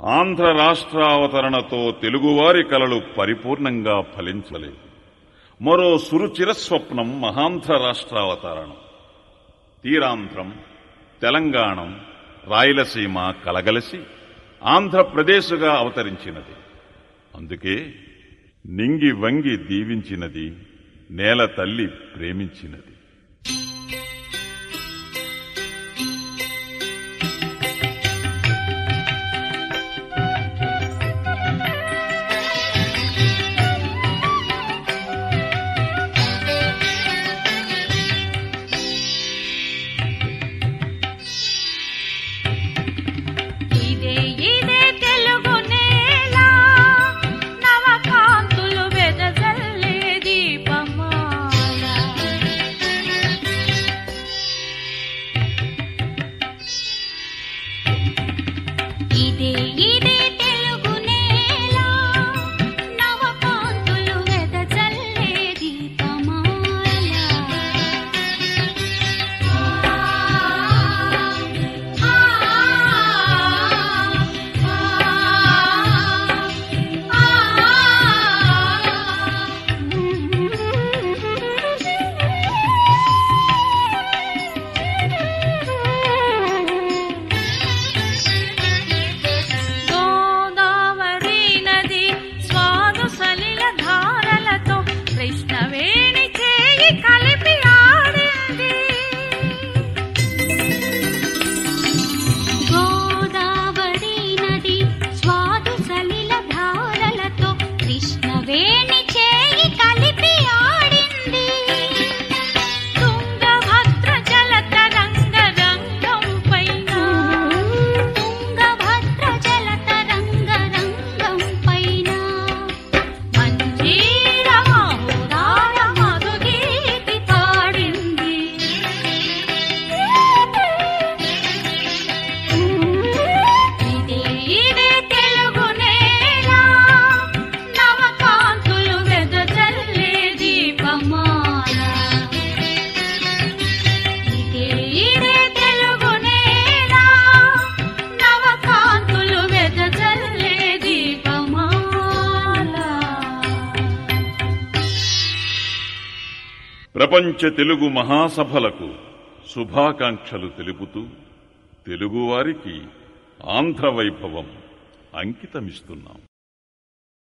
ఆంధ్ర రాష్ట్రావతరణతో తెలుగువారి కలలు పరిపూర్ణంగా ఫలించలేదు మరో సురుచిర స్వప్నం మహాంధ్ర రాష్ట్రావతరణం తీరాంధ్రం తెలంగాణం రాయలసీమ కలగలసి ఆంధ్రప్రదేశుగా అవతరించినది అందుకే నింగి వంగి దీవించినది నేల తల్లి ప్రేమించినది ఇదే ఇదే తెలుగు నేల నవకాంతులు వెదజల్లే దీపమాల ఇదే ఇదే తెలుగు నేల నవకాంతులు వెదజల్లే దీపమాల గోదావరి నది స్వాదు సలిల ధారలతో కృష్ణవేణి చేయి కలిపి ఆడింది గోదావరి నది స్వాదు సలిల ధారలతో కృష్ణవేణి చేయి కలిపి ఆడింది తుంగభద్ర జలత రంగ రంగం పైన తుంగభద్ర జలత రంగ రంగం పైన మంజీర మహురాల మధుగీతి పాడింది ఇదే ఇదే తెలుగు నేల నవకాంతులు వెదజల్లే దీపమాల ఇదే ఇదే తెలుగు నేల నవకాంతులు వెదజల్లే దీపమాల ప్రపంచ తెలుగు మహాసభలకు శుభాకాంక్షలు తెలుపుతూ తెలుగువారికి ఆంధ్ర వైభవం అంకితమిస్తున్నాం